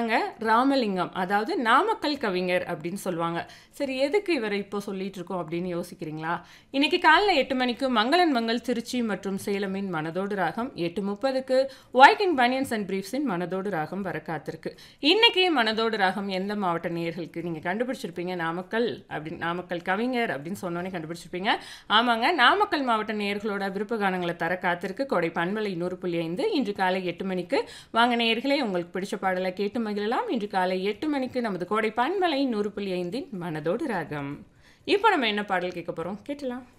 தாங்க ராமலிங்கம் அதாவது நாமக்கல் கவிஞர் அப்படின்னு சொல்லுவாங்க சரி எதுக்கு இவரை இப்போ சொல்லிட்டு இருக்கோம் அப்படின்னு யோசிக்கிறீங்களா இன்னைக்கு காலைல எட்டு மணிக்கு மங்களன் மங்கள் திருச்சி மற்றும் சேலமின் மனதோடு ராகம் எட்டு முப்பதுக்கு வைக்கிங் பனியன்ஸ் அண்ட் பிரீஃப்ஸின் மனதோடு ராகம் வர காத்திருக்கு இன்னைக்கு மனதோடு ராகம் எந்த மாவட்ட நேயர்களுக்கு நீங்கள் கண்டுபிடிச்சிருப்பீங்க நாமக்கல் அப்படின்னு நாமக்கல் கவிஞர் அப்படின்னு சொன்னோன்னே கண்டுபிடிச்சிருப்பீங்க ஆமாங்க நாமக்கல் மாவட்ட நேயர்களோட விருப்ப கானங்களை தர காத்திருக்கு கொடை பண்பலை நூறு புள்ளி ஐந்து இன்று காலை எட்டு மணிக்கு வாங்க நேயர்களே உங்களுக்கு பிடிச்ச பாடலை கேட்டு மகிழலாம் இன்று காலை எட்டு மணிக்கு நமது கோடை பண்பலை நூறு புள்ளி ஐந்தின் மனதோடு ராகம் இப்போ நம்ம என்ன பாடல் கேட்க போகிறோம் கேட்டலாம்